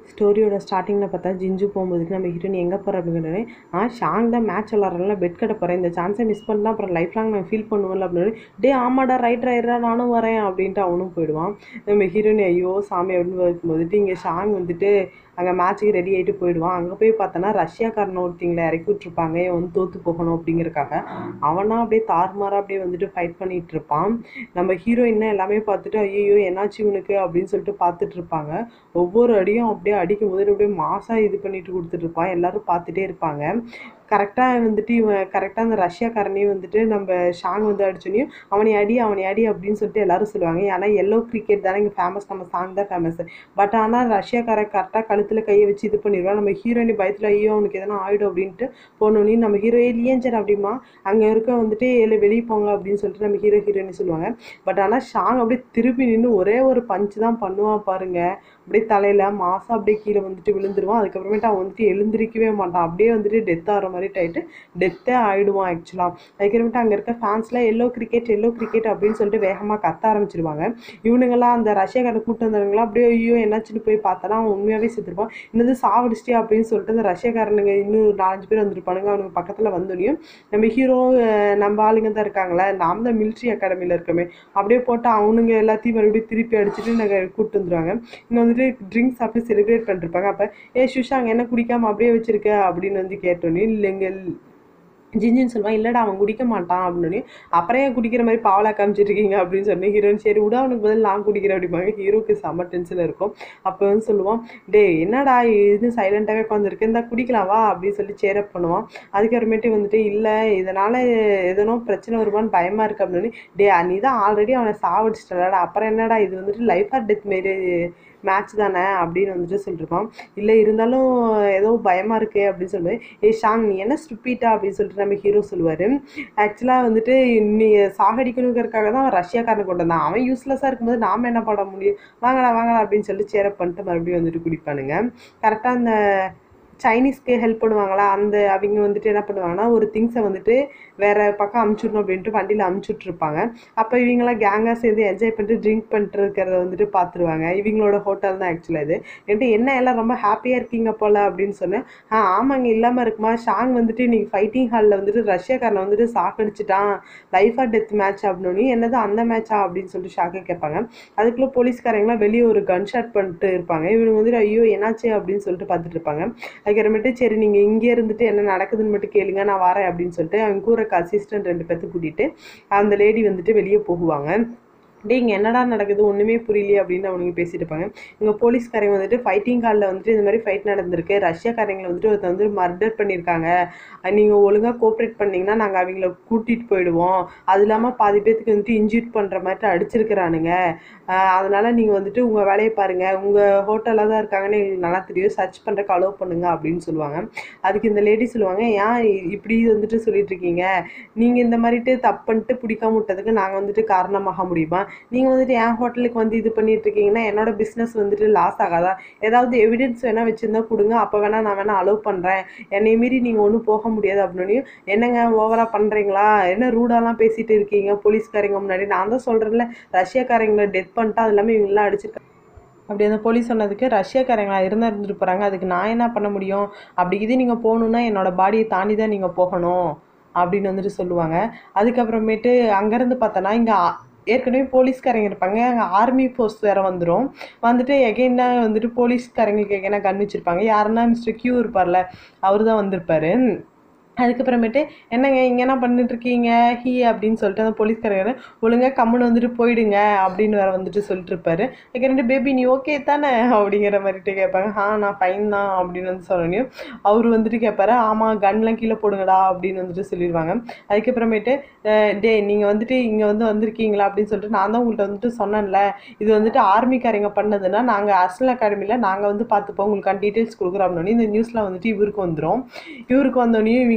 ஸ்டோரியோட ஸ்டார்டிங்கில் பார்த்தா ஜிஞ்சு போகும்போதுக்கு நம்ம ஹீரோயின் எங்கே போகிற அப்படின்னு ஆ ஷாங் தான் மேட்ச் விளாட்றதுல பெட் கட்ட போகிறேன் இந்த சான்ஸை மிஸ் பண்ணா அப்புறம் லைஃப் லாங் நான் ஃபீல் பண்ணுவேன்ல அப்படின்னு டே ஆமாடா ரைட் ரைட்ரா நானும் வரேன் அப்படின்ட்டு அவனும் போயிடுவான் நம்ம ஹீரோயின் ஐயோ சாமி அப்படின்னு இருக்கும்போதுட்டு இங்கே ஷாங் வந்துட்டு அங்கே மேட்ச்சுக்கு ரெடி ஆகிட்டு போயிடுவான் அங்கே போய் பார்த்தோன்னா ரஷ்யாக்காரனை ஒருத்திங்களை இறக்கி விட்ருப்பாங்க இவன் வந்து தோற்று போகணும் அப்படிங்கிறக்காக அவனா அப்படியே தாறுமாறாக அப்படியே வந்துட்டு ஃபைட் பண்ணிட்டு இருப்பான் நம்ம ஹீரோயின்னா எல்லாமே பார்த்துட்டு ஐயோ என்னாச்சு இவனுக்கு அப்படின்னு சொல்லிட்டு பார்த்துட்டு இருப்பாங்க ஒவ்வொரு அடியும் அப்படியே அடிக்கும் போது அப்படியே மாசாக இது பண்ணிட்டு கொடுத்துட்டு இருப்பான் எல்லாரும் பார்த்துட்டே இருப்பாங்க கரெக்டாக வந்துட்டு இவன் கரெக்டாக அந்த ரஷ்யாக்காரனையும் வந்துட்டு நம்ம ஷாங் வந்து அடிச்சோனையும் அவனை அடி அவனை அடி அப்படின்னு சொல்லிட்டு எல்லாரும் சொல்லுவாங்க ஏன்னா எல்லோ கிரிக்கெட் தானே இங்கே ஃபேமஸ் நம்ம சாங் தான் ஃபேமஸ் பட் ஆனால் ரஷ்யாக்காரன் கரெக்டாக கழுத்தில் கையை வச்சு இது பண்ணிடுவான் நம்ம ஹீரோயினி பயத்தில் ஐயோ அவனுக்கு எதனா ஆகிடும் அப்படின்ட்டு போனோன்னே நம்ம ஹீரோ ஏலியஞ்சர் அப்படிமா அங்கே இருக்க வந்துட்டு ஏழு வெளியே போங்க அப்படின்னு சொல்லிட்டு நம்ம ஹீரோ ஹீரோயினி சொல்லுவாங்க பட் ஆனால் ஷாங் அப்படியே திருப்பி நின்று ஒரே ஒரு பஞ்சு தான் பண்ணுவான் பாருங்க அப்படியே தலையில் மாசம் அப்படியே கீழே வந்துட்டு விழுந்துருவான் அதுக்கப்புறமேட்டு அவன் வந்துட்டு எழுந்திரிக்கவே மாட்டான் அப்படியே வந்துட்டு டெத் ஆகிற மாதிரி ஆகிட்டு டெத்தே ஆகிடுவான் ஆக்சுவலாக அதுக்கப்புறமேட்டு அங்கே இருக்க ஃபேன்ஸ்லாம் எல்லோ கிரிக்கெட் எல்லோ கிரிக்கெட் அப்படின்னு சொல்லிட்டு வேகமாக கத்த ஆரம்பிச்சிருவாங்க இவனுங்கெல்லாம் அந்த ரஷ்யாக்காரன் கூட்டு வந்தவங்களாம் அப்படியே ஐயோ என்னாச்சுன்னு போய் பார்த்தனா அவன் உண்மையாகவே செத்துருப்பான் என்னது சாவடிச்சிட்டியா அப்படின்னு சொல்லிட்டு அந்த ரஷ்யக்காரனுங்க இன்னும் ஒரு நாலஞ்சு பேர் வந்திருப்பானுங்க அவனுக்கு பக்கத்தில் வந்தோடனையும் நம்ம ஹீரோ நம்ம ஆளுங்க தான் இருக்காங்களே நாம் தான் மிலிட்ரி அகாடமியில் இருக்கமே அப்படியே போட்டு அவனுங்க எல்லாத்தையும் மறுபடியும் திருப்பி அடிச்சுட்டு நாங்கள் கூப்பிட்டு வந்துருவாங்க இங்கே வந்துட்டு ட்ரிங்க்ஸ் சாப்பிட்டு செலிப்ரேட் பண்ணிருப்பாங்க அப்போ ஏ சுஷாங்க என்ன குடிக்காம அப்படியே வச்சிருக்க அப்படின்னு வந்து கேட்டோன்னே இல்லைங்க ஜிஞ்சின்னு சொல்லுவான் இல்லைடா அவன் குடிக்க மாட்டான் அப்படின்னு அப்புறம் ஏன் குடிக்கிற மாதிரி பாவலா காமிச்சிட்டு இருக்கீங்க அப்படின்னு சொன்னேன் ஹீரோயின் சரி விட அவனுக்கு பதில் நான் குடிக்கிறேன் அப்படிம்பாங்க ஹீரோக்கு செம்ம டென்ஷன் இருக்கும் அப்போ வந்து சொல்லுவான் டே என்னடா இது சைலண்ட்டாகவே உட்காந்துருக்கு இந்த குடிக்கலாம் வா அப்படின்னு சொல்லி சேரப் பண்ணுவான் அதுக்கப்புறமேட்டு வந்துட்டு இல்லை இதனால் எதனோ பிரச்சனை வருமான்னு பயமாக இருக்குது அப்படின்னு டே நீ தான் ஆல்ரெடி அவனை சாவடிச்சிட்டலடா அப்புறம் என்னடா இது வந்துட்டு லைஃப் ஆர் டெத் மாரி மேட்ச் தானே அப்படின்னு வந்துட்டு சொல்லிருப்பான் இல்லை இருந்தாலும் ஏதோ பயமாக இருக்கே அப்படின்னு சொல்லுவேன் ஏ ஷாங் நீ என்ன ஸ்டுப்பீட்டா அப்படின்னு சொல்லிட்டு நம்ம ஹீரோ சொல்லுவார் ஆக்சுவலாக வந்துட்டு நீ சாகடிக்கணுங்கிறதுக்காக தான் அவன் ரஷ்யாக்காரனை கொண்டு வந்தான் அவன் யூஸ்லெஸ்ஸாக இருக்கும்போது நாம் என்ன பண்ண முடியும் வாங்கடா வாங்கடா அப்படின்னு சொல்லிட்டு சேரப் பண்ணிட்டு மறுபடியும் வந்துட்டு குடிப்பானுங்க கரெக்டாக அந்த சைனீஸ்க்கு ஹெல்ப் பண்ணுவாங்களா அந்த அவங்க வந்துட்டு என்ன பண்ணுவாங்கன்னா ஒரு திங்ஸை வந்துட்டு வேற பக்கம் அமுச்சுடணும் அப்படின்ட்டு வண்டியில் அமுச்சுட்ருப்பாங்க அப்போ இவங்களாம் கேங்காக சேர்ந்து என்ஜாய் பண்ணிட்டு ட்ரிங்க் பண்ணிட்டு இருக்கிறத வந்துட்டு பார்த்துருவாங்க இவங்களோட ஹோட்டல் தான் ஆக்சுவலாக இது என்கிட்ட என்ன எல்லாம் ரொம்ப ஹாப்பியாக இருக்கீங்க போல் அப்படின்னு சொன்னேன் ஆ ஆமாங்க இல்லாமல் இருக்குமா ஷாங் வந்துட்டு இன்னைக்கு ஃபைட்டிங் ஹாலில் வந்துட்டு ரஷ்யாக்காரனை வந்துட்டு சாக்கடிச்சிட்டான் லைஃப் ஆர் டெத் மேட்ச் அப்படின்னு என்னது அந்த மேட்சா அப்படின்னு சொல்லிட்டு ஷாக்கை கேட்பாங்க அதுக்குள்ளே போலீஸ்காரங்களாம் வெளியே ஒரு கன் ஷாட் பண்ணிட்டு இருப்பாங்க இவங்க வந்துட்டு ஐயோ என்னாச்சு அப்படின்னு சொல்லிட்டு பார்த்துட்டு இருப்பாங்க அதுக்கப்புறமேட்டு சரி நீங்கள் இங்கே இருந்துட்டு என்ன நடக்குதுன்னு மட்டும் கேளுங்க நான் வரேன் அப்படின்னு சொல்லிட்டு அவங்க கூறக்கு அசிஸ்டன்ட் ரெண்டு பேர்த்து கூட்டிகிட்டு அந்த லேடி வந்துட்டு வெளியே போகுவாங்க டே இங்கே என்னடா நடக்குது ஒன்றுமே புரியலையே அப்படின்னு அவனுங்க பேசிட்டு இருப்பாங்க இங்கே போலீஸ்காரங்க வந்துட்டு ஃபைட்டிங் ஹாலில் வந்துட்டு இந்த மாதிரி ஃபைட் நடந்திருக்கு ரஷ்யாக்காரங்களை வந்துட்டு ஒருத்தர் வந்து மர்டர் பண்ணியிருக்காங்க நீங்கள் ஒழுங்காக கோஆப்ரேட் பண்ணிங்கன்னா நாங்கள் அவங்கள கூட்டிகிட்டு போயிடுவோம் அது இல்லாமல் பாதி பேத்துக்கு வந்துட்டு இன்ஜூட் பண்ணுற மாதிரி அடிச்சிருக்கிறானுங்க அதனால் நீங்கள் வந்துட்டு உங்கள் வேலையை பாருங்கள் உங்கள் ஹோட்டலில் தான் இருக்காங்கன்னு எங்களுக்கு நல்லா தெரியும் சர்ச் பண்ணுறக்கு அலோவ் பண்ணுங்க அப்படின்னு சொல்லுவாங்க அதுக்கு இந்த லேடி சொல்லுவாங்க ஏன் இப்படி வந்துட்டு சொல்லிட்டு இருக்கீங்க நீங்கள் இந்த மாதிரிட்டு தப்பு பண்ணிட்டு பிடிக்காம விட்டதுக்கு நாங்கள் வந்துட்டு காரணமாக முடியுமா நீங்கள் வந்துட்டு என் ஹோட்டலுக்கு வந்து இது பண்ணிட்டு இருக்கீங்கன்னா என்னோட பிஸ்னஸ் வந்துட்டு லாஸ் ஆகாதா ஏதாவது எவிடன்ஸ் வேணால் வச்சுருந்தா கொடுங்க அப்போ வேணால் நான் வேணால் அலோவ் பண்ணுறேன் என்னை மீறி நீங்கள் ஒன்றும் போக முடியாது அப்படின்னு என்னங்க ஓவராக பண்ணுறீங்களா என்ன ரூடாலாம் பேசிட்டு இருக்கீங்க போலீஸ்காரங்க முன்னாடி நான் தான் சொல்கிறேன்ல ரஷ்யாக்காரங்களை டெத் பண்ணிட்டா அது இல்லாமல் இவங்களாம் அடிச்சிருக்காங்க அப்படி அந்த போலீஸ் சொன்னதுக்கு ரஷ்யாக்காரங்களா இருந்தால் இருந்துட்டு போகிறாங்க அதுக்கு நான் என்ன பண்ண முடியும் அப்படி இது நீங்கள் போகணுன்னா என்னோட பாடியை தாண்டி தான் நீங்கள் போகணும் அப்படின்னு வந்துட்டு சொல்லுவாங்க அதுக்கப்புறமேட்டு அங்கேருந்து பார்த்தோன்னா இங்கே ஏற்கனவே போலீஸ்காரங்க இருப்பாங்க அங்கே ஆர்மி ஃபோர்ஸ் வேறு வந்துடும் வந்துட்டு எகைனா வந்துட்டு போலீஸ்காரங்களுக்கு எகைனா கன் வச்சுருப்பாங்க யாருன்னா மிஸ்டர் கியூ இருப்பார்ல அவர் தான் வந்திருப்பாரு அதுக்கப்புறமேட்டு என்னங்க இங்கே என்ன பண்ணிட்டு இருக்கீங்க ஹீ அப்படின்னு சொல்லிட்டு அந்த போலீஸ்காரங்க ஒழுங்காக கம்முன்னு வந்துட்டு போயிடுங்க அப்படின்னு வேறு வந்துட்டு சொல்லிட்டு இருப்பாரு அதுக்கு ரெண்டு பேபி நீ ஓகே தானே அப்படிங்கிற மாதிரிட்டு கேட்பாங்க ஆ நான் ஃபைன் தான் அப்படின்னு வந்து சொன்னோனையும் அவர் வந்துட்டு கேட்பாரு ஆமாம் கன்லாம் கீழே போடுங்கடா அப்படின்னு வந்துட்டு சொல்லிடுவாங்க அதுக்கப்புறமேட்டு டே நீங்கள் வந்துட்டு இங்கே வந்து வந்திருக்கீங்களா அப்படின்னு சொல்லிட்டு நான் தான் உங்கள்கிட்ட வந்துட்டு சொன்னேன்ல இது வந்துட்டு ஆர்மிக்காரங்க பண்ணதுன்னா நாங்கள் அர்சனல் அகாடமியில் நாங்கள் வந்து பார்த்துப்போம் உங்களுக்கான டீட்டெயில்ஸ் கொடுக்குறோம் அப்படின்னு இந்த நியூஸில் வந்துட்டு இவருக்கு வந்துடும் இவருக்கு வந்தோடனே இவங்க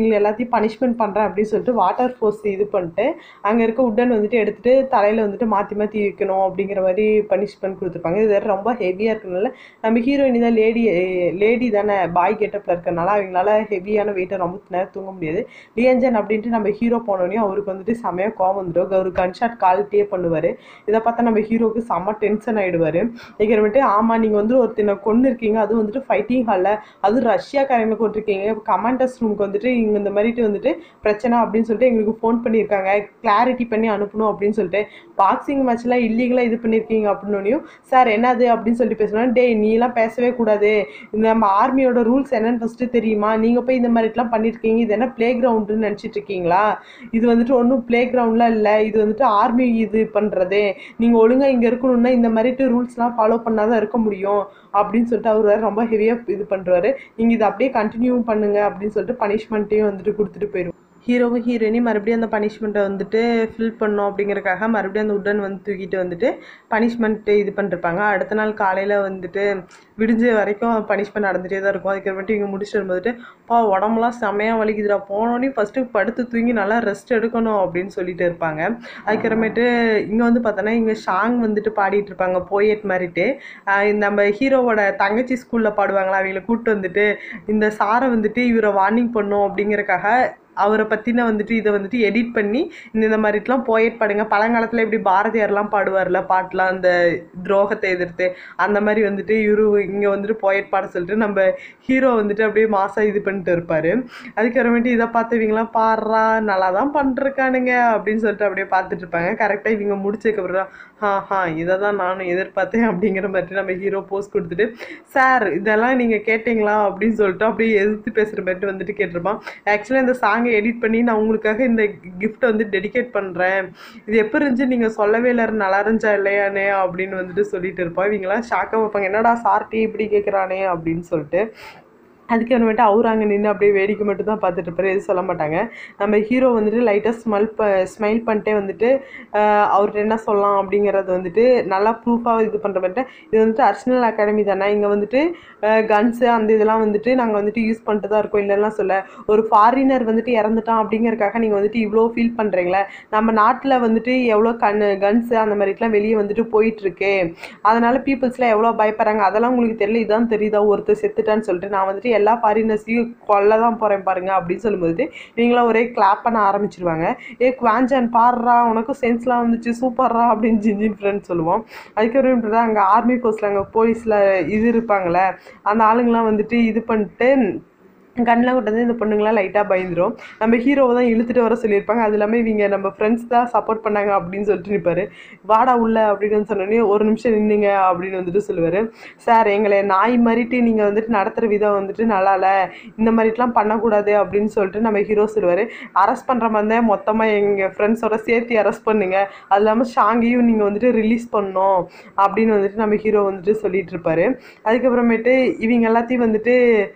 இவங்க எல்லாத்தையும் பனிஷ்மெண்ட் பண்ணுறேன் அப்படின்னு சொல்லிட்டு வாட்டர் ஃபோர்ஸ் இது பண்ணிட்டு அங்கே இருக்க உட்டன் வந்துட்டு எடுத்துட்டு தலையில் வந்துட்டு மாற்றி மாற்றி வைக்கணும் அப்படிங்கிற மாதிரி பனிஷ்மெண்ட் கொடுத்துருப்பாங்க இது வேற ரொம்ப ஹெவியாக இருக்கனால நம்ம ஹீரோயினி தான் லேடி லேடி தானே பாய் கெட்டப்பில் இருக்கறனால அவங்களால ஹெவியான வெயிட்டை ரொம்ப நேரம் தூங்க முடியாது லியஞ்சன் அப்படின்ட்டு நம்ம ஹீரோ போனோடனே அவருக்கு வந்துட்டு செமையாக கோவம் வந்துடும் அவர் கன்ஷாட் கால்ட்டே பண்ணுவார் இதை பார்த்தா நம்ம ஹீரோவுக்கு செம்ம டென்ஷன் ஆகிடுவார் அதுக்கப்புறமேட்டு ஆமாம் நீங்கள் வந்து ஒருத்தனை கொண்டு இருக்கீங்க அதுவும் வந்துட்டு ஃபைட்டிங் ஹாலில் அதுவும் ரஷ்யாக்காரங்களை கொண்டிருக்கீங்க கமாண்டர்ஸ் ரூமுக்கு வந்துட்டு இங்கே இந்த மாதிரிட்டு வந்துட்டு பிரச்சனை அப்படின்னு சொல்லிட்டு எங்களுக்கு ஃபோன் பண்ணியிருக்காங்க கிளாரிட்டி பண்ணி அனுப்பணும் அப்படின்னு சொல்லிட்டு பாக்ஸிங் மேட்ச்லாம் இல்லீகலாக இது பண்ணியிருக்கீங்க அப்படின்னோனையும் சார் என்னது அப்படின்னு சொல்லிட்டு பேசணும் டேய் நீலாம் பேசவே கூடாது இந்த நம்ம ஆர்மியோட ரூல்ஸ் என்னன்னு ஃபஸ்ட்டு தெரியுமா நீங்கள் போய் இந்த மாதிரிலாம் பண்ணியிருக்கீங்க இது என்ன ப்ளே கிரவுண்டுன்னு நினச்சிட்டு இருக்கீங்களா இது வந்துட்டு ஒன்றும் ப்ளே கிரவுண்ட்லாம் இல்லை இது வந்துட்டு ஆர்மி இது பண்ணுறது நீங்கள் ஒழுங்காக இங்கே இருக்கணும்னா இந்த மாதிரிட்டு ரூல்ஸ்லாம் ஃபாலோ பண்ணாதான் இருக்க முடியும் அப்படின்னு சொல்லிட்டு அவர் வேற ரொம்ப ஹெவியாக இது பண்ணுறாரு நீங்கள் இதை அப்படியே கண்டினியூ பண்ணுங்க அப்படின்னு சொல்லிட்டு பனிஷ்மெண்ட்டையும் வந்துட்டு கொடுத்துட்டு போயிடும் ஹீரோவும் ஹீரோயினி மறுபடியும் அந்த பனிஷ்மெண்ட்டை வந்துட்டு ஃபில் பண்ணோம் அப்படிங்கறக்காக மறுபடியும் அந்த உடன் வந்து தூக்கிட்டு வந்துட்டு பனிஷ்மெண்ட்டு இது பண்ணிருப்பாங்க அடுத்த நாள் காலையில் வந்துட்டு விடிஞ்ச வரைக்கும் பனிஷ்மெண்ட் நடந்துகிட்டே தான் இருக்கும் அதுக்கப்புறமேட்டு இவங்க முடிச்சுட்டு வரும்போது பா உடம்புலாம் செமையாக வலிக்குதுடா போனோடனே ஃபஸ்ட்டு படுத்து தூங்கி நல்லா ரெஸ்ட் எடுக்கணும் அப்படின்னு சொல்லிட்டு இருப்பாங்க அதுக்கப்புறமேட்டு இங்கே வந்து பார்த்தோன்னா இங்கே ஷாங் வந்துட்டு பாடிட்டு இருப்பாங்க போயட் மாதிரிட்டு ஆஹ் நம்ம ஹீரோவோட தங்கச்சி ஸ்கூலில் பாடுவாங்களா அவங்கள கூப்பிட்டு வந்துட்டு இந்த சாரை வந்துட்டு இவரை வார்னிங் பண்ணும் அப்படிங்கறக்காக அவரை பற்றின வந்துட்டு இதை வந்துட்டு எடிட் பண்ணி இந்த இந்த மாதிரிலாம் போயட் பாடுங்க பழங்காலத்தில் இப்படி பாரதியார்லாம் பாடுவார்ல பாட்டெலாம் அந்த துரோகத்தை எதிர்த்து அந்த மாதிரி வந்துட்டு இவரு இங்கே வந்துட்டு போயட் பாட சொல்லிட்டு நம்ம ஹீரோ வந்துட்டு அப்படியே மாசா இது பண்ணிட்டு இருப்பார் அதுக்கப்புறமேட்டு இதை பார்த்தவங்களாம் பாடுறா நல்லா தான் பண்ணிருக்கானுங்க அப்படின்னு சொல்லிட்டு அப்படியே பார்த்துட்டு இருப்பாங்க கரெக்டாக இவங்க முடிச்சதுக்கப்புறம் ஹா ஹா இதை தான் நானும் எதிர்பார்த்தேன் அப்படிங்கிற மாதிரி நம்ம ஹீரோ போஸ்ட் கொடுத்துட்டு சார் இதெல்லாம் நீங்கள் கேட்டிங்களா அப்படின்னு சொல்லிட்டு அப்படியே எதிர்த்து பேசுகிற மாதிரி வந்துட்டு கேட்டிருப்பான் ஆக்சுவலாக இந்த சாங்கை எடிட் பண்ணி நான் உங்களுக்காக இந்த கிஃப்ட்டை வந்து டெடிகேட் பண்ணுறேன் இது எப்போ இருந்துச்சு நீங்கள் சொல்லவே இல்லை நல்லா இருந்துச்சா இல்லையானே அப்படின்னு வந்துட்டு சொல்லிட்டு இருப்போம் இவங்களாம் ஷாக்காக வைப்பாங்க என்னடா சார்ட்டி இப்படி கேட்குறானே அப்படின்னு சொல்லிட்டு அதுக்கப்புறமேட்டு அவர் அங்கே நின்று அப்படியே வேடிக்கை மட்டும் தான் பார்த்துட்டு இருப்பாரு எதுவும் சொல்ல மாட்டாங்க நம்ம ஹீரோ வந்துட்டு லைட்டாக ஸ்மெல் ப ஸ்மைல் பண்ணிட்டே வந்துட்டு ஆஹ் அவர்கிட்ட என்ன சொல்லலாம் அப்படிங்கிறது வந்துட்டு நல்லா ப்ரூஃபாக இது பண்ணுற மாதிரி இது வந்துட்டு அர்ஷனல் அகாடமி தானே இங்கே வந்துட்டு கன்ஸு அந்த இதெல்லாம் வந்துட்டு நாங்கள் வந்துட்டு யூஸ் பண்ணிட்டு தான் இருக்கோம் இல்லைன்னா சொல்ல ஒரு ஃபாரினர் வந்துட்டு இறந்துட்டான் அப்படிங்கறக்காக நீங்கள் வந்துட்டு இவ்வளோ ஃபீல் பண்ணுறீங்களே நம்ம நாட்டில் வந்துட்டு எவ்வளோ கண் கன்ஸு அந்த மாதிரிலாம் வெளியே வந்துட்டு போயிட்டுருக்கு அதனால பீப்புள்ஸ்லாம் எவ்வளோ பயப்படுறாங்க அதெல்லாம் உங்களுக்கு தெரியல இதான் தெரியுதா ஒருத்தர் செத்துட்டான்னு சொல்லிட்டு நான் வந்துட்டு எல்லா ஃபாரினர்ஸையும் கொல்ல தான் போகிறேன் பாருங்க அப்படின்னு சொல்லும்போது இவங்களாம் ஒரே கிளாப் பண்ண ஆரம்பிச்சிருவாங்க ஏ குவாஞ்சான் பாடுறா உனக்கும் சென்ஸ்லாம் வந்துச்சு சூப்பர்ரா அப்படின்னு ஜிஞ்சின் ஃப்ரெண்ட் சொல்லுவோம் அதுக்கப்புறம் அங்கே ஆர்மி போஸ்ட்டில் அங்கே போலீஸில் இது இருப்பாங்களே அந்த ஆளுங்கெல்லாம் வந்துட்டு இது பண்ணிட்டு கண்ணில் கொண்டு இந்த பொண்ணுங்களாம் லைட்டாக பயந்துரும் நம்ம ஹீரோவை தான் இழுத்துட்டு வர சொல்லியிருப்பாங்க அது இல்லாமல் இவங்க நம்ம ஃப்ரெண்ட்ஸ் தான் சப்போர்ட் பண்ணாங்க அப்படின்னு சொல்லிட்டு நிற்பாரு வாடா உள்ள அப்படின்னு சொன்னோடனே ஒரு நிமிஷம் நின்னுங்க அப்படின்னு வந்துட்டு சொல்லுவார் சார் எங்களை நாய் மாதிரிட்டு நீங்கள் வந்துட்டு நடத்துகிற விதம் வந்துட்டு நல்லா இல்லை இந்த மாதிரிலாம் பண்ணக்கூடாது அப்படின்னு சொல்லிட்டு நம்ம ஹீரோ சொல்லுவார் அரெஸ்ட் பண்ணுற மாதிரி தான் மொத்தமாக எங்கள் ஃப்ரெண்ட்ஸோட சேர்த்து அரெஸ்ட் பண்ணுங்க அது இல்லாமல் ஷாங்கையும் நீங்கள் வந்துட்டு ரிலீஸ் பண்ணணும் அப்படின்னு வந்துட்டு நம்ம ஹீரோ வந்துட்டு சொல்லிட்டு இருப்பாரு அதுக்கப்புறமேட்டு இவங்க எல்லாத்தையும் வந்துட்டு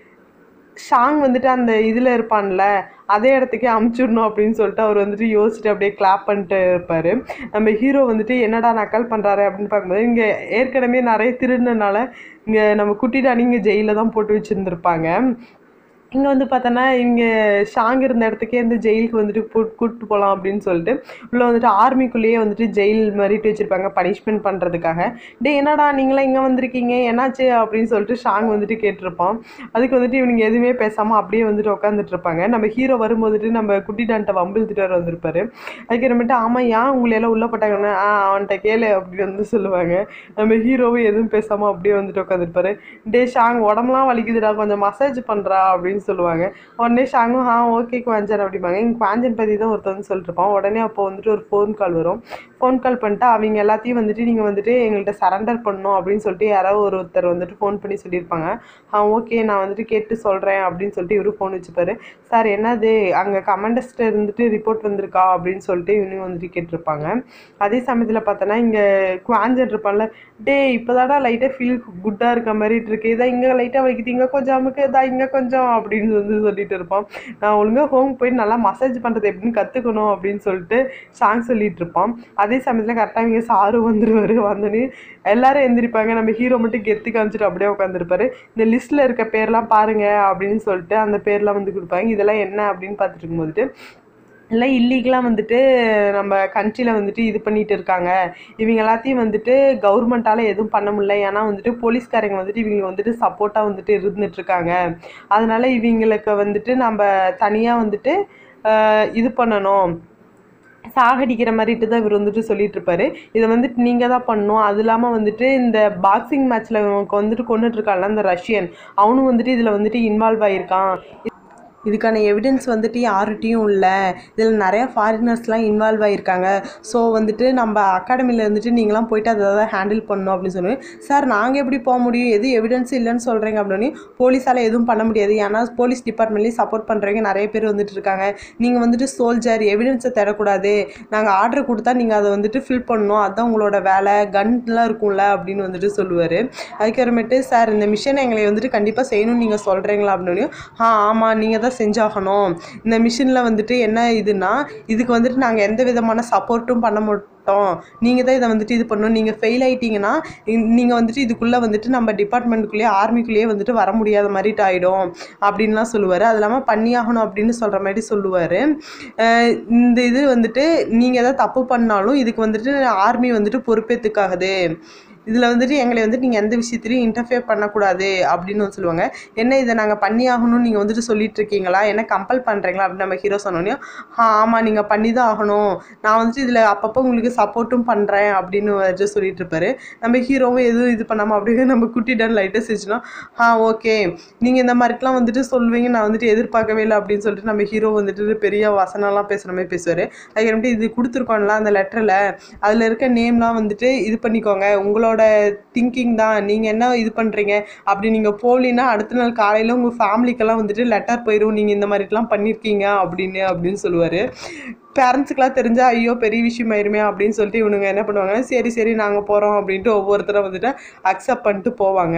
ஷாங் வந்துட்டு அந்த இதில் இருப்பான்ல அதே இடத்துக்கே அமுச்சிடணும் அப்படின்னு சொல்லிட்டு அவர் வந்துட்டு யோசிச்சுட்டு அப்படியே கிளாப் பண்ணிட்டு இருப்பார் நம்ம ஹீரோ வந்துட்டு என்னடா நக்கல் பண்ணுறாரு அப்படின்னு பார்க்கும்போது இங்கே ஏற்கனவே நிறைய திருடினால இங்கே நம்ம குட்டிடானி இங்கே ஜெயிலில் தான் போட்டு வச்சுருந்துருப்பாங்க இங்கே வந்து பார்த்தோன்னா இவங்க ஷாங் இருந்த இடத்துக்கே இந்த ஜெயிலுக்கு வந்துட்டு கூட் கூப்பிட்டு போகலாம் அப்படின்னு சொல்லிட்டு உள்ளே வந்துட்டு ஆர்மிக்குள்ளேயே வந்துட்டு ஜெயில் மாதிரிட்டு வச்சுருப்பாங்க பனிஷ்மெண்ட் பண்ணுறதுக்காக டே என்னடா நீங்களாம் இங்கே வந்திருக்கீங்க என்னாச்சு அப்படின்னு சொல்லிட்டு ஷாங் வந்துட்டு கேட்டிருப்பான் அதுக்கு வந்துட்டு இவனுங்க எதுவுமே பேசாமல் அப்படியே வந்துட்டு உட்காந்துட்டு இருப்பாங்க நம்ம ஹீரோ வரும்போதுட்டு நம்ம குட்டி டான்ட்ட வம்பிழுத்துட்டு வர வந்திருப்பாரு அதுக்கப்புறமேட்டு ஆமாம் ஏன் உங்களை எல்லாம் உள்ளே போட்டாங்கன்னா ஆ அவன்கிட்ட கேளு அப்படின்னு வந்து சொல்லுவாங்க நம்ம ஹீரோவும் எதுவும் பேசாமல் அப்படியே வந்துட்டு உட்காந்துருப்பாரு டே ஷாங் உடம்புலாம் வலிக்குதுடா கொஞ்சம் மசாஜ் பண்ணுறா அப்படின்னு சொல்லுவாங்க உடனே ஷாங்கும் ஆ ஓகே குவாஞ்சன் அப்படிம்பாங்க இங்கே குவாஞ்சன் பற்றி தான் ஒருத்தர் வந்து சொல்லிட்டு இருப்பான் உடனே அப்போ வந்துட்டு ஒரு ஃபோன் கால் வரும் ஃபோன் கால் பண்ணிட்டு அவங்க எல்லாத்தையும் வந்துட்டு நீங்கள் வந்துட்டு எங்கள்கிட்ட சரண்டர் பண்ணணும் அப்படின்னு சொல்லிட்டு யாராவது ஒருத்தர் வந்துட்டு ஃபோன் பண்ணி சொல்லியிருப்பாங்க ஆ ஓகே நான் வந்துட்டு கேட்டு சொல்கிறேன் அப்படின்னு சொல்லிட்டு இவரு ஃபோன் வச்சுப்பாரு சார் என்னது அங்கே கமாண்டஸ்ட்டு இருந்துட்டு ரிப்போர்ட் வந்திருக்கா அப்படின்னு சொல்லிட்டு இவனும் வந்துட்டு கேட்டிருப்பாங்க அதே சமயத்தில் பார்த்தோன்னா இங்கே குவாஞ்சன் இருப்பான்ல டே இப்போதாடா லைட்டாக ஃபீல் குட்டாக இருக்க மாதிரி இருக்கு இதான் இங்கே லைட்டாக வலிக்குது இங்கே கொஞ்சம் அமுக்கு இதா இங்கே கொஞ்சம் அப்படி அப்படின்னு வந்து சொல்லிட்டு இருப்பான் நான் ஒழுங்காக ஹோம் போய் நல்லா மசாஜ் பண்ணுறது எப்படின்னு கற்றுக்கணும் அப்படின்னு சொல்லிட்டு சாங் சொல்லிட்டு இருப்பான் அதே சமயத்தில் கரெக்டாக இங்கே சாரு வந்துருவாரு வந்தோடனே எல்லாரும் எந்திரிப்பாங்க நம்ம ஹீரோ மட்டும் கெத்து காமிச்சிட்டு அப்படியே உட்காந்துருப்பாரு இந்த லிஸ்ட்டில் இருக்க பேர்லாம் பாருங்க அப்படின்னு சொல்லிட்டு அந்த பேர்லாம் வந்து கொடுப்பாங்க இதெல்லாம் என்ன அப்படின்னு பார்த்துட்டு இருக்கும்போது எல்லாம் இல்லீகலாக வந்துட்டு நம்ம கண்ட்ரியில் வந்துட்டு இது பண்ணிட்டு இருக்காங்க இவங்க எல்லாத்தையும் வந்துட்டு கவர்மெண்ட்டால் எதுவும் பண்ண முடியல ஏன்னா வந்துட்டு போலீஸ்காரங்க வந்துட்டு இவங்க வந்துட்டு சப்போர்ட்டாக வந்துட்டு இருந்துட்டு இருக்காங்க அதனால இவங்களுக்கு வந்துட்டு நம்ம தனியாக வந்துட்டு ஆஹ், இது பண்ணணும் சாகடிக்கிற மாதிரிட்டு தான் இவர் வந்துட்டு சொல்லிட்டு இருப்பாரு இதை வந்துட்டு நீங்கள் தான் பண்ணணும் அது இல்லாமல் வந்துட்டு இந்த பாக்ஸிங் மேட்ச்சில் வந்துட்டு கொண்டுட்டு இருக்கான்ல அந்த ரஷ்யன் அவனும் வந்துட்டு இதில் வந்துட்டு இன்வால்வ் ஆகியிருக்கான் இதுக்கான எவிடன்ஸ் வந்துட்டு யார்கிட்டையும் இல்லை இதில் நிறையா ஃபாரினர்ஸ்லாம் இன்வால்வ் ஆகியிருக்காங்க ஸோ வந்துட்டு நம்ம அகாடமியில் இருந்துட்டு நீங்களாம் போயிட்டு அதை தான் ஹேண்டில் பண்ணணும் அப்படின்னு சொல்லி சார் நாங்கள் எப்படி போக முடியும் எது எவிடன்ஸ் இல்லைன்னு சொல்கிறீங்க அப்படின்னு போலீஸால் எதுவும் பண்ண முடியாது ஏன்னா போலீஸ் டிபார்ட்மெண்ட்லேயும் சப்போர்ட் பண்ணுறவங்க நிறைய பேர் வந்துட்டு இருக்காங்க நீங்கள் வந்துட்டு சோல்ஜர் எவிடன்ஸை தரக்கூடாது நாங்கள் ஆர்டர் கொடுத்தா நீங்கள் அதை வந்துட்டு ஃபில் பண்ணணும் அதுதான் உங்களோட வேலை கன்லாம் இருக்கும்ல அப்படின்னு வந்துட்டு சொல்லுவார் அதுக்கப்புறமேட்டு சார் இந்த மிஷனை எங்களை வந்துட்டு கண்டிப்பாக செய்யணும்னு நீங்கள் சொல்கிறீங்களா அப்படின்னு ஆ ஆமாம் நீங்கள் தான் செஞ்சாகணும் இந்த மிஷினில் வந்துட்டு என்ன இதுனா இதுக்கு வந்துட்டு நாங்கள் எந்த விதமான சப்போர்ட்டும் பண்ண மாட்டோம் நீங்கள் தான் இதை வந்துட்டு இது பண்ணணும் நீங்கள் ஃபெயில் ஆயிட்டீங்கன்னா நீங்கள் வந்துட்டு இதுக்குள்ளே வந்துட்டு நம்ம டிபார்ட்மெண்ட்டுக்குள்ளேயே ஆர்மிக்குள்ளேயே வந்துட்டு வர முடியாத மாதிரிட்டு ஆகிடும் அப்படின்லாம் சொல்லுவார் அது இல்லாமல் பண்ணியாகணும் அப்படின்னு சொல்கிற மாதிரி சொல்லுவார் இந்த இது வந்துட்டு நீங்கள் எதாவது தப்பு பண்ணாலும் இதுக்கு வந்துட்டு ஆர்மி வந்துட்டு பொறுப்பேற்றுக்காகுது இதில் வந்துட்டு எங்களை வந்துட்டு நீங்கள் எந்த விஷயத்துலையும் இன்டர்ஃபியர் பண்ணக்கூடாது அப்படின்னு வந்து சொல்லுவாங்க என்ன இதை நாங்கள் பண்ணி ஆகணும்னு நீங்கள் வந்துட்டு சொல்லிட்டு இருக்கீங்களா என்ன கம்பல் பண்ணுறீங்களா அப்படின்னு நம்ம ஹீரோ சொன்னோன்னே ஆ ஆமாம் நீங்கள் பண்ணி தான் ஆகணும் நான் வந்துட்டு இதில் அப்பப்போ உங்களுக்கு சப்போர்ட்டும் பண்ணுறேன் அப்படின்னு வந்துட்டு சொல்லிட்டு இருப்பாரு நம்ம ஹீரோவும் எதுவும் இது பண்ணாமல் அப்படியே நம்ம குட்டி டன் லைட்டாக செஞ்சோன்னா ஆ ஓகே நீங்கள் இந்த மாதிரிலாம் வந்துட்டு சொல்லுவீங்க நான் வந்துட்டு எதிர்பார்க்கவே இல்லை அப்படின்னு சொல்லிட்டு நம்ம ஹீரோ வந்துட்டு பெரிய வசனம்லாம் பேசுகிற மாதிரி பேசுவார் அதுக்கப்புறமேட்டு இது கொடுத்துருக்கோம்ல அந்த லெட்டரில் அதில் இருக்க நேம்லாம் வந்துட்டு இது பண்ணிக்கோங்க உங்களோட திங்கிங் தான் நீங்கள் என்ன இது பண்ணுறீங்க அப்படி நீங்கள் போகலின்னா அடுத்த நாள் காலையில் உங்கள் ஃபேமிலிக்கெல்லாம் வந்துட்டு லெட்டர் போயிடும் நீங்கள் இந்த மாதிரிலாம் பண்ணியிருக்கீங்க அப்படின்னு அப்படின்னு சொல்லுவார் பேரண்ட்ஸுக்கெலாம் தெரிஞ்சால் ஐயோ பெரிய விஷயம் ஆயிருமே அப்படின்னு சொல்லிட்டு இவனுங்க என்ன பண்ணுவாங்கன்னா சரி சரி நாங்கள் போகிறோம் அப்படின்ட்டு ஒவ்வொருத்தரும் வந்துட்டு அக்செப்ட் பண்ணிட்டு போவாங்க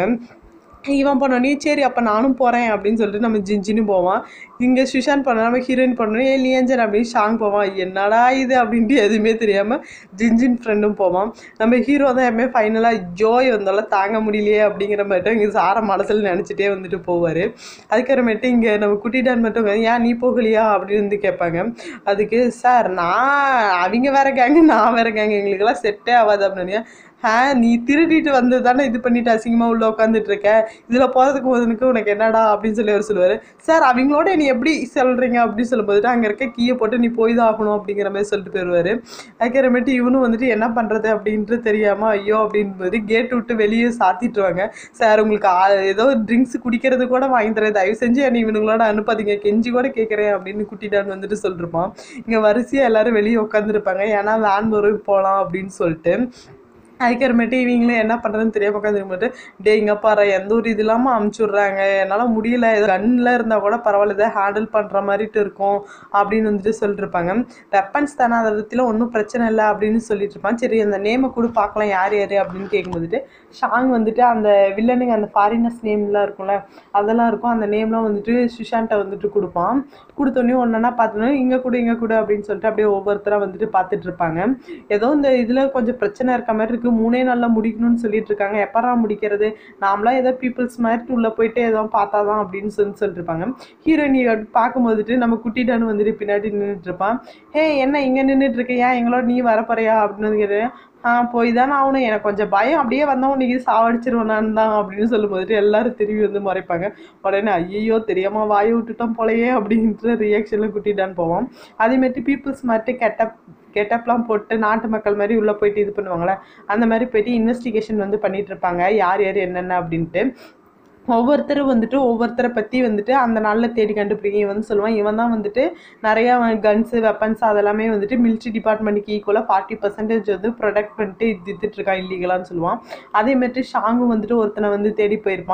இவன் பண்ணோடனே சரி அப்போ நானும் போகிறேன் அப்படின்னு சொல்லிட்டு நம்ம ஜிஞ்சின்னு போவான் இங்கே சுஷான் பண்ண நம்ம ஹீரோயின் பண்ணோன்னே ஏ லியஞ்சன் அப்படின்னு ஷாங் போவான் என்னடா இது அப்படின்ட்டு எதுவுமே தெரியாமல் ஜிஞ்சின் ஃப்ரெண்டும் போவான் நம்ம ஹீரோ தான் எப்பவுமே ஃபைனலாக ஜோய் வந்தாலும் தாங்க முடியலையே அப்படிங்கிற மாதிரி இங்கே சார மனசில் நினச்சிட்டே வந்துட்டு போவார் அதுக்கப்புறமேட்டு இங்கே நம்ம குட்டி டான் மட்டும் ஏன் நீ போகலையா அப்படின்னு வந்து கேட்பாங்க அதுக்கு சார் நான் அவங்க வேற கேங்கு நான் வேற கேங்கு எங்களுக்கெல்லாம் செட்டே ஆகாது அப்படின்னு ஆ நீ திருடிட்டு வந்து தானே இது பண்ணிட்டு அசிங்கமாக உள்ள உட்காந்துட்டு இருக்க இதில் போகிறதுக்கு போதுனுக்கு உனக்கு என்னடா அப்படின்னு சொல்லி அவர் சொல்லுவார் சார் அவங்களோட நீ எப்படி சொல்கிறீங்க அப்படின்னு சொல்லும்போது அங்கே இருக்க கீயை போட்டு நீ போய் தான் ஆகணும் அப்படிங்கிற மாதிரி சொல்லிட்டு போயிடுவார் அதுக்கப்புறமேட்டு இவனும் வந்துட்டு என்ன பண்ணுறது அப்படின்ட்டு தெரியாமல் ஐயோ அப்படின்போது கேட் விட்டு வெளியே சாத்திட்டுருவாங்க சார் உங்களுக்கு ஆ- ஏதோ ட்ரிங்க்ஸ் குடிக்கிறது கூட வாங்கி தரேன் தயவு செஞ்சு என்னை இவனுங்களோட அனுப்பாதீங்க கெஞ்சி கூட கேட்குறேன் அப்படின்னு குட்டிட்டான்னு வந்துட்டு சொல்லிருப்பான் இங்கே வரிசையாக எல்லாரும் வெளியே உட்காந்துருப்பாங்க ஏன்னா வேன் வரும் போகலாம் அப்படின்னு சொல்லிட்டு அதுக்கப்புறமேட்டு இவங்களும் என்ன பண்ணுறதுன்னு தெரியாம உட்காந்துருக்கும்போது டே இங்கே பாரு எந்த ஒரு இது இல்லாமல் அமுச்சு விட்றாங்க என்னால் முடியல இது கன்னில் இருந்தால் கூட பரவாயில்ல இதை ஹேண்டில் பண்ணுற மாதிரிட்டு இருக்கும் அப்படின்னு வந்துட்டு சொல்லிட்டு இருப்பாங்க வெப்பன்ஸ் தானே அதை பற்றிலாம் ஒன்றும் பிரச்சனை இல்லை அப்படின்னு சொல்லிட்டு இருப்பான் சரி அந்த நேமை கூட பார்க்கலாம் யார் யார் அப்படின்னு கேட்கும்போதுட்டு ஷாங் வந்துட்டு அந்த வில்லனுங்க அந்த ஃபாரினர்ஸ் நேம்லாம் இருக்கும்ல அதெல்லாம் இருக்கும் அந்த நேம்லாம் வந்துட்டு சுஷாண்ட்டை வந்துட்டு கொடுப்பான் கொடுத்தோன்னே ஒன்றா பார்த்தோன்னே இங்கே கூட இங்கே கூட அப்படின்னு சொல்லிட்டு அப்படியே ஒவ்வொருத்தராக வந்துட்டு பார்த்துட்டு இருப்பாங்க ஏதோ இந்த இதில் கொஞ்சம் பிரச்சனை இருக்க மாதிரி இருக்குது மூணே நாளில் முடிக்கணும்னு சொல்லிட்டு இருக்காங்க எப்பரா முடிக்கிறது நாமளாம் ஏதோ பீப்புள்ஸ் மாதிரி உள்ளே போயிட்டு ஏதோ பார்த்தா தான் அப்படின்னு சொல்லி சொல்லிட்டு இருப்பாங்க ஹீரோயினி பார்க்கும்போதுட்டு நம்ம குட்டிட்டானு வந்துட்டு பின்னாடி நின்றுட்டு இருப்பான் ஹே என்ன இங்கே நின்றுட்டு இருக்க ஏன் எங்களோட நீ வரப்போறியா அப்படின்னு வந்து கேட்டேன் ஆ போய் தானே ஆகணும் எனக்கு கொஞ்சம் பயம் அப்படியே வந்தவன் நீ சாவடிச்சிருவேனான் தான் அப்படின்னு சொல்லும்போது எல்லாரும் திரும்பி வந்து மறைப்பாங்க உடனே ஐயோ தெரியாம வாயை விட்டுட்டோம் போலயே அப்படின்ற ரியாக்ஷனில் குட்டிட்டான்னு போவோம் அதேமாரி பீப்புள்ஸ் மாதிரி கெட்டப் கெட்டப்லாம் போட்டு நாட்டு மக்கள் மாதிரி உள்ளே போயிட்டு இது பண்ணுவாங்களே அந்த மாதிரி போயிட்டு இன்வெஸ்டிகேஷன் வந்து பண்ணிட்டு இருப்பாங்க யார் யார் என்னென்ன அப்படின்ட்டு ஒவ்வொருத்தரும் வந்துட்டு ஒவ்வொருத்தரை பற்றி வந்துட்டு அந்த நாளில் தேடி கண்டுபிடிக்க இவன் வந்து சொல்லுவான் இவன் தான் வந்துட்டு நிறையா கன்ஸு வெப்பன்ஸ் அதெல்லாமே வந்துட்டு மிலிட்ரி டிபார்ட்மெண்ட்டுக்கு ஈக்குவலாக ஃபார்ட்டி பர்சன்டேஜ் வந்து ப்ரொடக்ட் பண்ணிட்டு இது வித்துட்டு இருக்கான் இல்லீகலான்னு சொல்லுவான் அதே மாதிரி ஷாங்கும் வந்துட்டு ஒருத்தனை வந்து தேடி போயிருப்பான்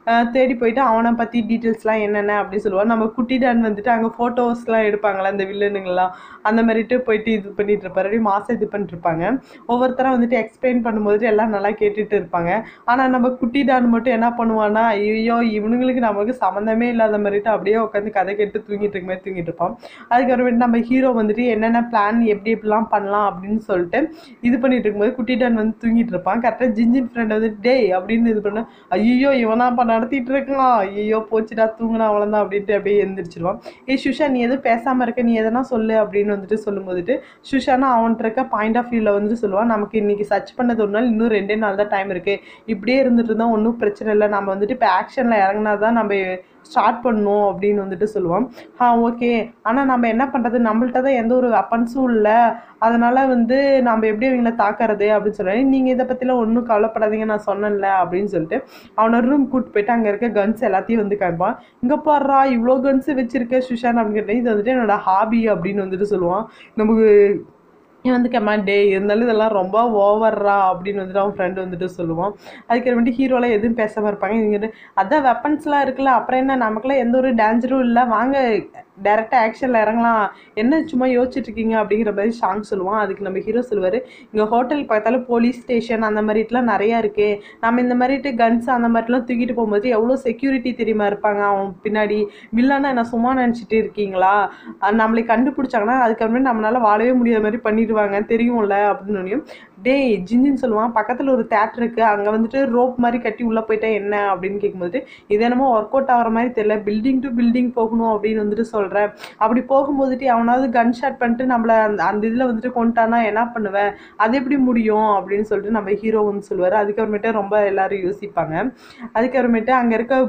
அஹ் தேடி போயிட்டு அவனை பற்றி டீட்டெயில்ஸ்லாம் என்னென்ன அப்படின்னு சொல்லுவான் நம்ம குட்டி டான் வந்துட்டு அங்கே ஃபோட்டோஸ்லாம் எடுப்பாங்களா அந்த வில்லனுங்கெல்லாம் அந்த மாதிரிட்டு போயிட்டு இது பண்ணிட்டு இருப்பாரு அப்படியே மாசம் இது பண்ணிட்டு இருப்பாங்க ஒவ்வொருத்தராக வந்துட்டு எக்ஸ்பிளைன் பண்ணும்போது எல்லாம் நல்லா கேட்டுட்டு இருப்பாங்க ஆனால் நம்ம குட்டி டான் மட்டும் என்ன பண்ணுவான்னா ஐயோ இவனுங்களுக்கு நமக்கு சம்மந்தமே இல்லாத மாதிரிட்டு அப்படியே உட்காந்து கதை கேட்டு தூங்கிட்டு இருக்க மாதிரி தூங்கிட்டு இருப்பான் அதுக்கப்புறமேட்டு நம்ம ஹீரோ வந்துட்டு என்னென்ன பிளான் எப்படி எப்படிலாம் பண்ணலாம் அப்படின்னு சொல்லிட்டு இது பண்ணிட்டு இருக்கும்போது குட்டி டான் வந்து தூங்கிட்டு இருப்பான் கரெக்டாக ஜிஞ்சின் ஃப்ரெண்ட் வந்து டேய் அப்படின்னு இது பண்ண ஐயோ இவனா இப்போ நடத்திட்டு இருக்கான் ஐயோ போச்சுடா தூங்கினா அவ்வளோதான் அப்படின்ட்டு அப்படியே எந்திரிச்சிருவான் ஏய் சுஷா நீ எதுவும் பேசாமல் இருக்க நீ எதனா சொல்லு அப்படின்னு வந்துட்டு சொல்லும்போதுட்டு சுஷானா அவன்கிட்ட இருக்க பாயிண்ட் ஆஃப் வியூவில் வந்துட்டு சொல்லுவான் நமக்கு இன்னைக்கு சர்ச் பண்ணது ஒரு நாள் இன்னும் ரெண்டே நாள் தான் டைம் இருக்குது இப்படியே இருந்துட்டு இருந்தால் ஒன்றும் பிரச்சனை இல்லை நம்ம வந்துட்டு இப்போ ஆக்ஷனில் இறங்கினா தான் நம்ம ஸ்டார்ட் பண்ணணும் அப்படின்னு வந்துட்டு சொல்லுவான் ஆ ஓகே ஆனால் நம்ம என்ன பண்ணுறது நம்மள்ட்ட தான் எந்த ஒரு வெப்பன்ஸும் இல்லை அதனால் வந்து நம்ம எப்படி இவங்களை தாக்குறது அப்படின்னு சொல்லுவாங்க நீங்கள் இதை பற்றிலாம் ஒன்றும் கவலைப்படாதீங்க நான் சொன்னேன்ல அப்படின்னு சொல்லிட்டு அவனை ரூம் கூப்பிட்டு போயிட்டு அங்கே இருக்க கன்ஸ் எல்லாத்தையும் வந்து காமிப்பான் இங்கே பாடுறா இவ்வளோ கன்ஸ் வச்சிருக்க சுஷான் அப்படின்னு கேட்டேன் இது வந்துட்டு என்னோட ஹாபி அப்படின்னு வந்துட்டு சொல்லுவான் நமக்கு இவன் வந்து கேட்பான் டே இருந்தாலும் இதெல்லாம் ரொம்ப ஓவர்ரா அப்படின்னு வந்துட்டு அவன் ஃப்ரெண்டு வந்துட்டு சொல்லுவான் அதுக்கப்புறமேட்டு ஹீரோலாம் எதுவும் பேசாமல் இருப்பாங்க இவங்க அதான் வெப்பன்ஸ்லாம் இருக்குல்ல அப்புறம் என்ன நமக்குலாம் எந்த ஒரு டேஞ்சரும் இல்லை வாங்க டேரெக்டாக ஆக்ஷனில் இறங்கலாம் என்ன சும்மா யோசிச்சுட்டு இருக்கீங்க அப்படிங்கிற மாதிரி ஷாங் சொல்லுவான் அதுக்கு நம்ம ஹீரோ சொல்லுவார் இங்கே ஹோட்டல் பக்கத்தால போலீஸ் ஸ்டேஷன் அந்த மாதிரிட்டுலாம் நிறையா இருக்கு நம்ம இந்த மாதிரிட்டு கன்ஸ் அந்த மாதிரிலாம் தூக்கிட்டு போகும்போது எவ்வளோ செக்யூரிட்டி தெரியுமா இருப்பாங்க அவன் பின்னாடி வில்லானா என்ன சும்மா நினச்சிட்டு இருக்கீங்களா அது நம்மளை கண்டுபிடிச்சாங்கன்னா அதுக்கப்புறமே நம்மளால வாழவே முடியாத மாதிரி பண்ணிடுவாங்க தெரியும்ல அப்படின்னு டேய் ஜிஞ்சின்னு சொல்லுவான் பக்கத்தில் ஒரு தேட்டர் இருக்குது அங்கே வந்துட்டு ரோப் மாதிரி கட்டி உள்ளே போயிட்டா என்ன அப்படின்னு கேட்கும்போது இது என்னமோ ஒர்க் அவுட் ஆகிற மாதிரி தெரியல பில்டிங் டு பில்டிங் போகணும் அப்படின்னு வந்துட்டு சொல்கிறேன் அப்படி போகும்போதுட்டு அவனாவது கன் ஷாட் பண்ணிட்டு நம்மளை அந்த அந்த இதில் வந்துட்டு கொண்டுட்டானா என்ன பண்ணுவேன் அது எப்படி முடியும் அப்படின்னு சொல்லிட்டு நம்ம ஹீரோ வந்து சொல்லுவார் அதுக்கப்புறமேட்டு ரொம்ப எல்லாரும் யோசிப்பாங்க அதுக்கப்புறமேட்டு அங்கே இருக்க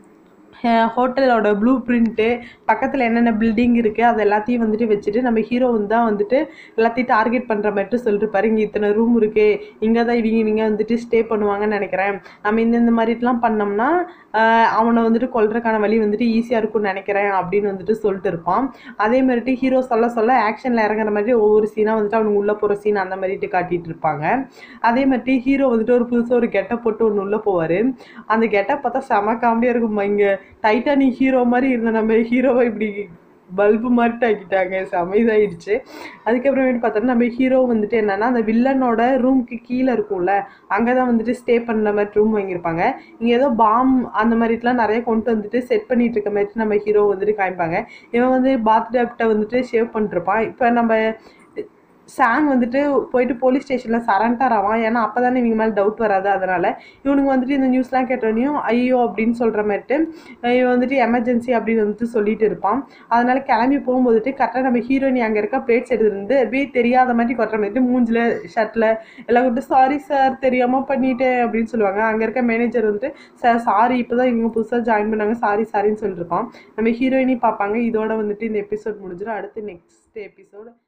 ஹோட்டலோட ப்ளூ பிரிண்ட்டு பக்கத்தில் என்னென்ன பில்டிங் இருக்குது அது எல்லாத்தையும் வந்துட்டு வச்சுட்டு நம்ம ஹீரோ வந்து தான் வந்துட்டு எல்லாத்தையும் டார்கெட் பண்ணுற மாதிரி சொல்லிருப்பாரு இங்கே இத்தனை ரூம் இருக்குது இங்கே தான் இவங்க இவங்க வந்துட்டு ஸ்டே பண்ணுவாங்கன்னு நினைக்கிறேன் நம்ம இந்த இந்த மாதிரிலாம் பண்ணோம்னா ஆஹ் அவனை வந்துட்டு கொல்றதுக்கான வழி வந்துட்டு ஈஸியாக இருக்கும்னு நினைக்கிறேன் அப்படின்னு வந்துட்டு சொல்லிட்டு இருப்பான் அதே மாதிரிட்டு ஹீரோ சொல்ல சொல்ல ஆக்ஷனில் இறங்குற மாதிரி ஒவ்வொரு சீனாக வந்துட்டு அவனுக்கு உள்ளே போகிற சீன் அந்த மாதிரிட்டு காட்டிட்டு இருப்பாங்க அதே மாதிரி ஹீரோ வந்துட்டு ஒரு புதுசாக ஒரு கெட்டப் போட்டு ஒன்று உள்ளே போவார் அந்த கெட்டப் பார்த்தா செம காமெடியாக இருக்குமா இங்கே டைட்டானிக் ஹீரோ மாதிரி இருந்த நம்ம ஹீரோவை இப்படி பல்பு மாதிரி ஆக்கிட்டாங்க செம இதாயிடுச்சு அதுக்கப்புறமேட்டு பார்த்தோன்னா நம்ம ஹீரோ வந்துட்டு என்னன்னா அந்த வில்லனோட ரூம்க்கு கீழே இருக்கும்ல அங்கே தான் வந்துட்டு ஸ்டே பண்ணுற மாதிரி ரூம் வாங்கியிருப்பாங்க இங்கே ஏதோ பாம் அந்த மாதிரிலாம் நிறைய கொண்டு வந்துட்டு செட் பண்ணிட்டு இருக்க மாதிரி நம்ம ஹீரோ வந்துட்டு காமிப்பாங்க இவன் வந்து பாத்டப்ட்ட வந்துட்டு ஷேவ் பண்ணிருப்பான் இப்போ நம்ம சாங் வந்துட்டு போயிட்டு போலீஸ் ஸ்டேஷனில் சரண்டர் ஆவான் ஏன்னா அப்போ தானே இவங்க மேலே டவுட் வராது அதனால் இவனுக்கு வந்துட்டு இந்த நியூஸ்லாம் கேட்டோடனையும் ஐயோ அப்படின்னு சொல்கிற மாதிரிட்டு இவன் வந்துட்டு எமர்ஜென்சி அப்படின்னு வந்துட்டு சொல்லிட்டு இருப்பான் அதனால் கிளம்பி போகும்போதுட்டு கரெக்டாக நம்ம ஹீரோயினி அங்கே இருக்க பிளேட்ஸ் எடுத்துருந்து அப்படியே தெரியாத மாதிரி கொட்டுற மாதிரி மூஞ்சில் ஷர்ட்டில் எல்லாம் விட்டு சாரி சார் தெரியாமல் பண்ணிட்டேன் அப்படின்னு சொல்லுவாங்க அங்கே இருக்க மேனேஜர் வந்துட்டு சார் சாரி இப்போ தான் இவங்க புதுசாக ஜாயின் பண்ணாங்க சாரி சாரின்னு சொல்லியிருப்பான் நம்ம ஹீரோயினி பார்ப்பாங்க இதோட வந்துட்டு இந்த எபிசோட் முடிஞ்சிடும் அடுத்து நெக்ஸ்ட் எபிசோட்